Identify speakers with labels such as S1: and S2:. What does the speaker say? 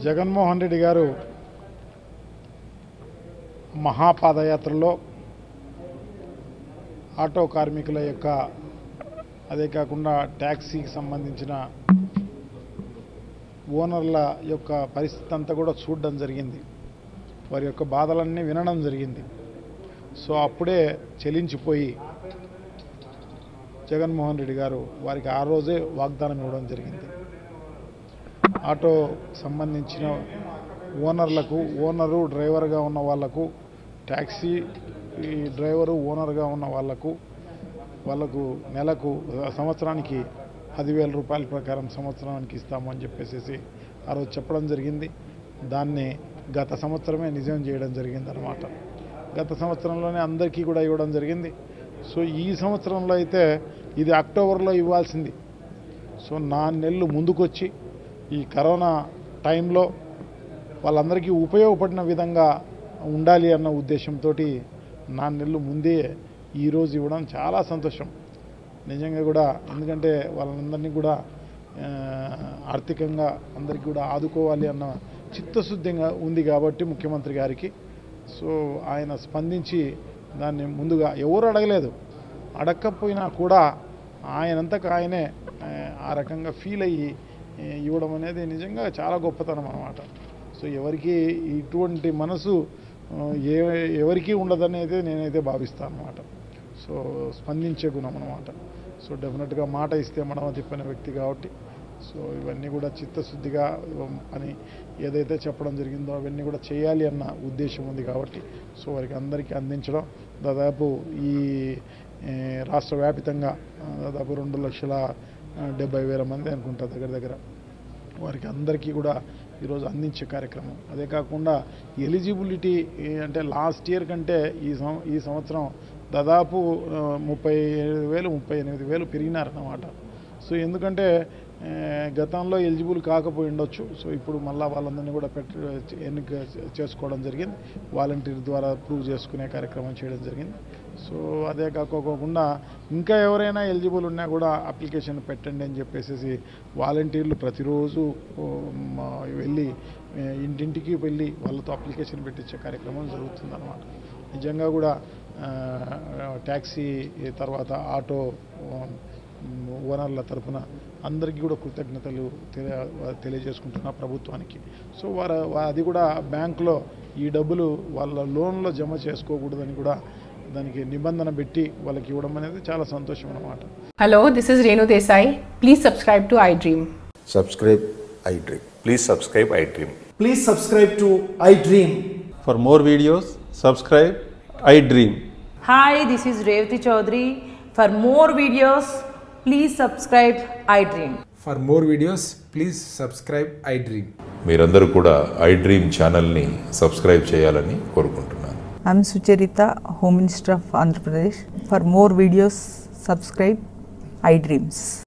S1: జగన్మోహన్ రెడ్డి గారు మహాపాదయాత్రలో ఆటో కార్మికుల యొక్క అదే కాకుండా ట్యాక్సీకి సంబంధించిన ఓనర్ల యొక్క పరిస్థితి అంతా కూడా చూడడం జరిగింది వారి యొక్క బాధలన్నీ వినడం జరిగింది సో అప్పుడే చెలించిపోయి జగన్మోహన్ రెడ్డి గారు వారికి ఆ రోజే వాగ్దానం ఇవ్వడం జరిగింది ఆటో సంబంధించిన ఓనర్లకు ఓనరు డ్రైవర్గా ఉన్న వాళ్లకు ట్యాక్సీ ఈ డ్రైవరు ఓనర్గా ఉన్న వాళ్లకు వాళ్ళకు నెలకు సంవత్సరానికి పదివేల రూపాయల ప్రకారం సంవత్సరానికి ఇస్తాము అని చెప్పేసి ఆ రోజు చెప్పడం జరిగింది దాన్ని గత సంవత్సరమే నిజం చేయడం జరిగింది అనమాట గత సంవత్సరంలోనే అందరికీ కూడా ఇవ్వడం జరిగింది సో ఈ సంవత్సరంలో అయితే ఇది అక్టోబర్లో ఇవ్వాల్సింది సో నాలుగు నెలలు ముందుకొచ్చి ఈ కరోనా టైంలో వాళ్ళందరికీ ఉపయోగపడిన విధంగా ఉండాలి అన్న ఉద్దేశంతో నాలుగు నెలలు ముందే ఈరోజు ఇవ్వడం చాలా సంతోషం నిజంగా కూడా ఎందుకంటే వాళ్ళందరినీ కూడా ఆ, ఆర్థికంగా అందరికీ కూడా ఆదుకోవాలి అన్న చిత్తశుద్ధిగా ఉంది కాబట్టి ముఖ్యమంత్రి గారికి సో ఆయన స్పందించి దాన్ని ముందుగా ఎవరు అడగలేదు అడగకపోయినా కూడా ఆయనంతకు ఆయనే ఆ, ఆ రకంగా ఫీల్ అయ్యి ఆ, ఇవ్వడం అనేది నిజంగా చాలా గొప్పతనం అన్నమాట సో ఎవరికి ఇటువంటి మనసు ఆ, ఏ ఎవరికీ ఉండదనేది నేనైతే భావిస్తాను అన్నమాట సో స్పందించే గుణం అనమాట సో డెఫినెట్గా మాట ఇస్తే మనం చెప్పిన వ్యక్తి కాబట్టి సో ఇవన్నీ కూడా చిత్తశుద్ధిగా అని ఏదైతే చెప్పడం జరిగిందో అవన్నీ కూడా చేయాలి అన్న ఉద్దేశం ఉంది కాబట్టి సో వారికి అందరికీ అందించడం దాదాపు ఈ ఏ, రాష్ట్ర వ్యాపితంగా ఆ, దాదాపు రెండు లక్షల ఆ, డెబ్బై వేల మంది అనుకుంటా దగ్గర దగ్గర వారికి అందరికీ కూడా ఈరోజు అందించే కార్యక్రమం అదే కాకుండా ఎలిజిబిలిటీ ఏ, అంటే లాస్ట్ ఇయర్ కంటే ఈ సం ఈ సంవత్సరం దాదాపు ఆ, ముప్పై ఎనిమిది వేలు ముప్పై ఎనిమిది వేలు పెరిగినారన్నమాట సో ఎందుకంటే ఆ, గతంలో ఎలిజిబుల్ కాకపోయి ఉండొచ్చు సో ఇప్పుడు మళ్ళా వాళ్ళందరినీ కూడా పెట్టి ఎన్నిక చేసుకోవడం జరిగింది వాలంటీర్ ద్వారా ప్రూవ్ చేసుకునే కార్యక్రమం చేయడం జరిగింది సో అదే కాకోకుండా ఇంకా ఎవరైనా ఎలిజిబుల్ ఉన్నా కూడా అప్లికేషన్ పెట్టండి అని చెప్పేసి వాలంటీర్లు ప్రతిరోజు ఓ, మా వెళ్ళి ఏ, ఇంటింటికి వెళ్ళి వాళ్ళతో అప్లికేషన్ పెట్టించే కార్యక్రమం జరుగుతుందన్నమాట నిజంగా కూడా ఆ, ట్యాక్సీ తర్వాత ఆటో ఉమ్, ఓనర్ల తరఫున అందరికీ కూడా కృతజ్ఞతలు తెలియ తెలియజేసుకుంటున్నా ప్రభుత్వానికి సో వారు వా- అది కూడా బ్యాంకులో ఈ డబ్బులు వాళ్ళ లోన్లో జమ చేసుకోకూడదని కూడా దానికి నిబంధన పెట్టి వాళ్ళకి ఇవ్వడం అనేది చాలా సంతోషం అన్నమాట
S2: Hello, this is Renu Desai. Please subscribe to iDream.
S3: subscribe iDream.
S4: Please subscribe iDream.
S5: Please subscribe to iDream.
S6: For more videos, subscribe I Dream.
S7: Hi, this is Revati Chaudhary. For more videos, please subscribe iDream.
S8: For more videos, please subscribe iDream.
S4: మీరందరూ కూడా iDream ఛానల్ని subscribe చేయాలని కోరుకుంటున్నాను
S9: I'm Sucharita, Home Minister of Andhra Pradesh. For more videos, subscribe iDreams.